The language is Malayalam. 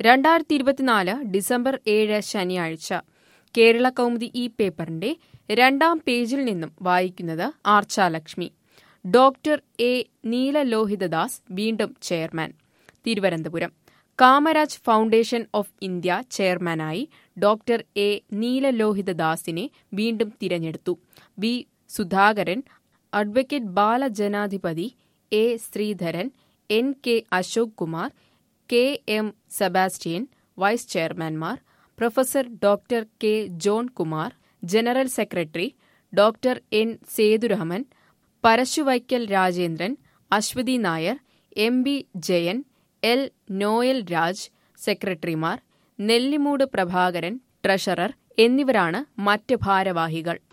രണ്ടായിരത്തി ഇരുപത്തിനാല് ഡിസംബർ ഏഴ് ശനിയാഴ്ച കേരള കൗമുദി ഈ പേപ്പറിന്റെ രണ്ടാം പേജിൽ നിന്നും വായിക്കുന്നത് ആർച്ചാലക്ഷ്മി ഡോക്ടർ എ നീലലോഹിതദാസ് വീണ്ടും chairman Thiruvananthapuram Kamaraj foundation of India ചെയർമാനായി ഡോക്ടർ എ നീലലോഹിതദാസിനെ വീണ്ടും തിരഞ്ഞെടുത്തു V Sudhakaran advocate Balajanadhipathi A Sreedharan N K Ashok Kumar K M Sebastian vice ചെയർമാൻമാർ professor doctor K John Kumar general secretary doctor N Sethurahman Parasuvaikkal Rajendran Aswathi Nair M B Jayan L Noel Raj സെക്രട്ടറിമാർ നെല്ലിമൂട് പ്രഭാകരൻ ട്രഷറർ എന്നിവരാണ് മറ്റ് ഭാരവാഹികൾ